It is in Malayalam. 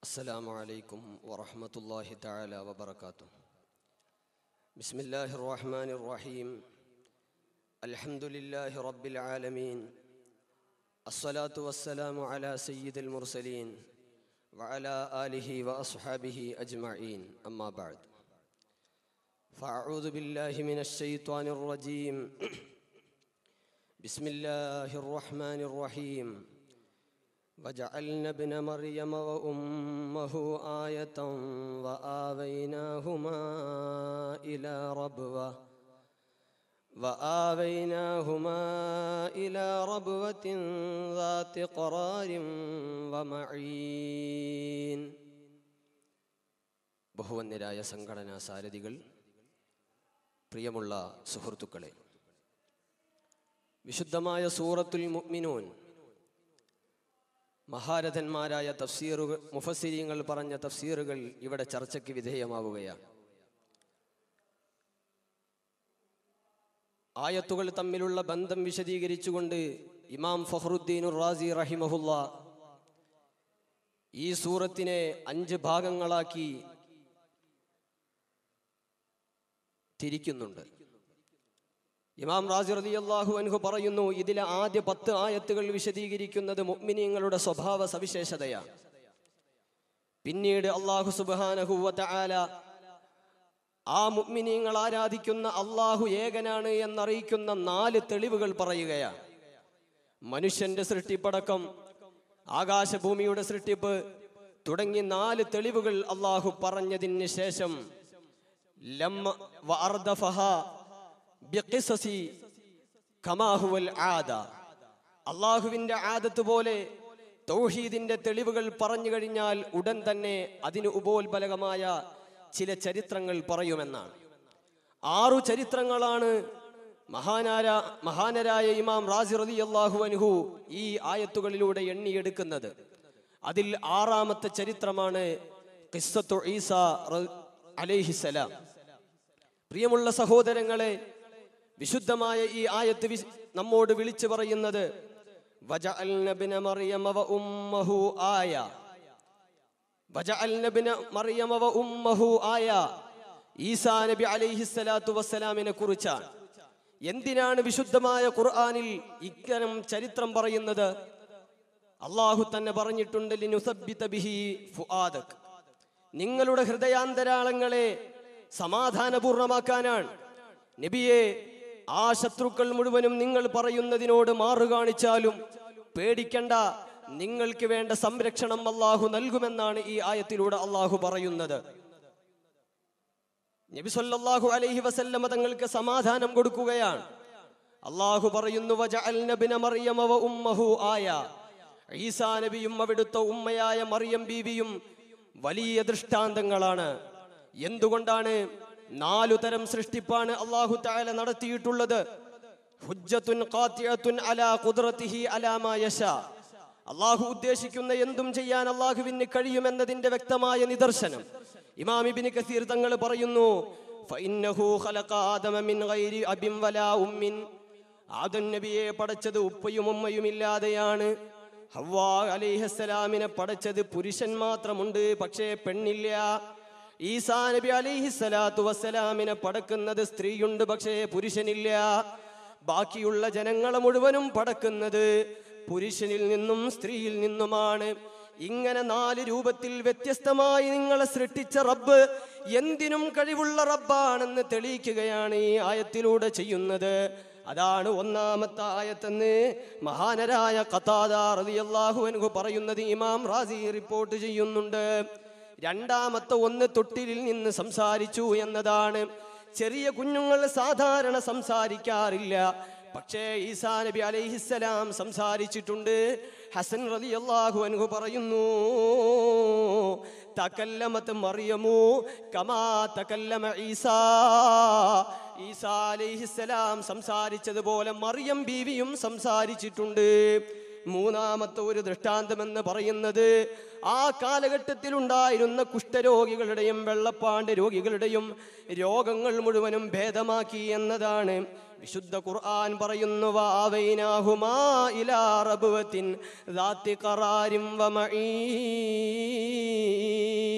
السلام عليكم ورحمة الله تعالى وبركاته بسم الله الرحمن الرحيم الحمد لله رب العالمين الصلاة والسلام على سيد المرسلين وعلى آله وأصحابه أجمعين أما بعد فأعوذ بالله من الشيطان الرجيم بسم الله الرحمن الرحيم وجعلنا ابن مريم وأمه آية وآويناهما إلى ربوة وآويناهما إلى ربوة ذات قرار ومعين ബഹുവന്യരായ സംഘടനാ സാരഥികൾ പ്രിയമുള്ള സുഹൃത്തുക്കളെ വിശുദ്ധമായ സൂറത്തുൽ മുഅ്മിനൂൻ മഹാരഥന്മാരായ തഫ്സീറുകൾ മുഫസ്സിരിങ്ങൾ പറഞ്ഞ തഫ്സീറുകൾ ഇവിടെ ചർച്ചയ്ക്ക് വിധേയമാവുകയാണ് ആയത്തുകൾ തമ്മിലുള്ള ബന്ധം വിശദീകരിച്ചുകൊണ്ട് ഇമാം ഫഹ്റുദ്ദീൻ റാസി റഹിമഹുല്ല ഈ സൂറത്തിനെ അഞ്ച് ഭാഗങ്ങളാക്കി തിരിക്കുന്നുണ്ട് ഇമാം റാസി റളിയല്ലാഹു അൻഹു പറയുന്നു ഇതിലെ ആദ്യ പത്ത് ആയത്തുകൾ വിശദീകരിക്കുന്നത് മുഅ്മിനീങ്ങളുടെ സ്വഭാവ സവിശേഷതയാണ് പിന്നീട് അള്ളാഹു സുബ്ഹാനഹു വ തആല ആ മുഅ്മിനീങ്ങൾ ആരാധിക്കുന്ന അള്ളാഹു ഏകനാണ് എന്നറിയിക്കുന്ന നാല് തെളിവുകൾ പറയുകയാണ് മനുഷ്യന്റെ സൃഷ്ടിപ്പടക്കം ആകാശഭൂമിയുടെ സൃഷ്ടിപ്പ് തുടങ്ങി നാല് തെളിവുകൾ അള്ളാഹു പറഞ്ഞതിന് ശേഷം ലമ്മ വഅർദഫഹ ബിഖിസസി കമാ ഹുവൽ ആദ അള്ളാഹുവിന്റെ ആദത്ത് പോലെ തൗഹീദിന്റെ തെളിവുകൾ പറഞ്ഞു കഴിഞ്ഞാൽ ഉടൻ തന്നെ അതിന് ഉപോത്ബലകമായ ചില ചരിത്രങ്ങൾ പറയുമെന്നാണ് ആറു ചരിത്രങ്ങളാണ് മഹാനാര മഹാനരായ ഇമാം റാസി റതി അള്ളാഹു അൻഹു ഈ ആയത്തുകളിലൂടെ എണ്ണിയെടുക്കുന്നത് അതിൽ ആറാമത്തെ ചരിത്രമാണ് ഖിസ്സത്തു ഈസ അലൈഹിസലാം പ്രിയമുള്ള സഹോദരങ്ങളെ വിശുദ്ധമായ ഈ ആയത്ത് വിശ്- നമ്മോട് വിളിച്ചു പറയുന്നത് വജഅൽന ബിന മറിയമ വ ഉമ്മഹു ആയ വജഅൽന ബിന മറിയമ വ ഉമ്മഹു ആയ ഈസാ നബി അലൈഹിസ്സലാത്തു വസ്സലാമിനെ കുറിച്ചാണ് എന്തിനാണ് വിശുദ്ധമായ ഖുർആനിൽ ഇത്തരം ചരിത്രം പറയുന്നത് അള്ളാഹു തന്നെ പറഞ്ഞിട്ടുണ്ട് ലിനുസബ്ബിത ബിഹി ഫുആദക് നിങ്ങളുടെ ഹൃദയാന്തരാളങ്ങളെ സമാധാനപൂർണമാക്കാനാണ് നബിയെ ആ ശത്രുക്കൾ മുഴുവനും നിങ്ങൾ പറയുന്നതിനോട് മാറു കാണിച്ചാലും പേടിക്കണ്ട നിങ്ങൾക്ക് വേണ്ട സംരക്ഷണം അള്ളാഹു നൽകുമെന്നാണ് ഈ ആയത്തിലൂടെ അള്ളാഹു പറയുന്നത് നബി സല്ലല്ലാഹു അലൈഹി വസല്ലമ തങ്ങൾക്ക് സമാധാനം കൊടുക്കുകയാണ് അള്ളാഹു പറയുന്നു വജഅൽന ബിന മറിയമ വ ഉമ്മഹു ആയ ഈസാ നബിയും അവിടുത്തെ ഉമ്മയായ മറിയം ബീവിയും വലിയ ദൃഷ്ടാന്തങ്ങളാണ് എന്തുകൊണ്ടാണ് നാലു തരം സൃഷ്ടിപ്പാണ് അള്ളാഹു തആല നടത്തിയിട്ടുള്ളത് ഹുജ്ജത്തുൻ ഖാത്തിഅത്തുൻ അലാ ഖുദ്റതിഹി അലാ മാ യശാ അള്ളാഹു ഉദ്ദേശിക്കുന്ന എന്തും ചെയ്യാൻ അള്ളാഹുവിന് കഴിയുമെന്നതിന്റെ വ്യക്തമായ നിദർശനം ഇമാം ഇബ്നു കസീർ തങ്ങൾ പറയുന്നു ഫഇന്നഹു ഖലഖ ആദമ മിൻ ഗൈരി അബിൻ വലാ ഉമ്മിൻ ആദം നബിയെ പടച്ചത് ഉപ്പയും ഉമ്മയും ഇല്ലാതെയാണ് ഹവ്വാ അലൈഹിസ്സലാമിനെ പടച്ചത് പുരുഷൻ മാത്രമുണ്ട് പക്ഷേ പെണ്ണില്ല ഈസാ നബി അലൈഹിസ്സലാത്തു വസ്സലാമിനെ പടക്കുന്നത് സ്ത്രീയുണ്ട് പക്ഷേ പുരുഷനില്ല ബാക്കിയുള്ള ജനങ്ങളെ മുഴുവനും പടക്കുന്നത് പുരുഷനിൽ നിന്നും സ്ത്രീയിൽ നിന്നുമാണ് ഇങ്ങനെ നാല് രൂപത്തിൽ വ്യത്യസ്തമായി നിങ്ങളെ സൃഷ്ടിച്ച റബ്ബ് എന്തിനും കഴിവുള്ള റബ്ബാണെന്ന് തെളിയിക്കുകയാണ് ഈ ആയത്തിലൂടെ ചെയ്യുന്നത് അതാണ് ഒന്നാമത്തെ ആയത്തെന്ന് മഹാനരായ ഖതാദ റളിയല്ലാഹു അൻഹു പറയുന്നത് ഇമാം റാസി റിപ്പോർട്ട് ചെയ്യുന്നുണ്ട് രണ്ടാമത്തെ ഒന്ന് തൊട്ടിലിൽ നിന്ന് സംസാരിച്ചു എന്നതാണ് ചെറിയ കുഞ്ഞുങ്ങൾ സാധാരണ സംസാരിക്കാറില്ല പക്ഷേ ഈസാ നബി അലൈഹിസ്സലാം സംസാരിച്ചിട്ടുണ്ട് ഹസൻ റളിയല്ലാഹു അൻഹു പറയുന്നു തകല്ലമത്ത് മറിയമു കമാ തകല്ലമ ഈസാ ഈസാ അലൈഹിസ്സലാം സംസാരിച്ചതുപോലെ മറിയം ബീവിയും സംസാരിച്ചിട്ടുണ്ട് മൂന്നാമത്തെ ഒരു ദൃഷ്ടാന്തമെന്ന് പറയുന്നത് ആ കാലഘട്ടത്തിൽ ഉണ്ടായിരുന്ന കുഷ്ഠരോഗികളുടെയും വെള്ളപ്പാണ്ട് രോഗികളുടെയും രോഗങ്ങൾ മുഴുവനും ഭേദമാക്കി എന്നതാണ് വിശുദ്ധ ഖുർആൻ പറയുന്നു വാവൈനാഹുമാ ഇലാ റബ്വത്തിൻ ദാത്തി ഖറാരിൻ വമഈൻ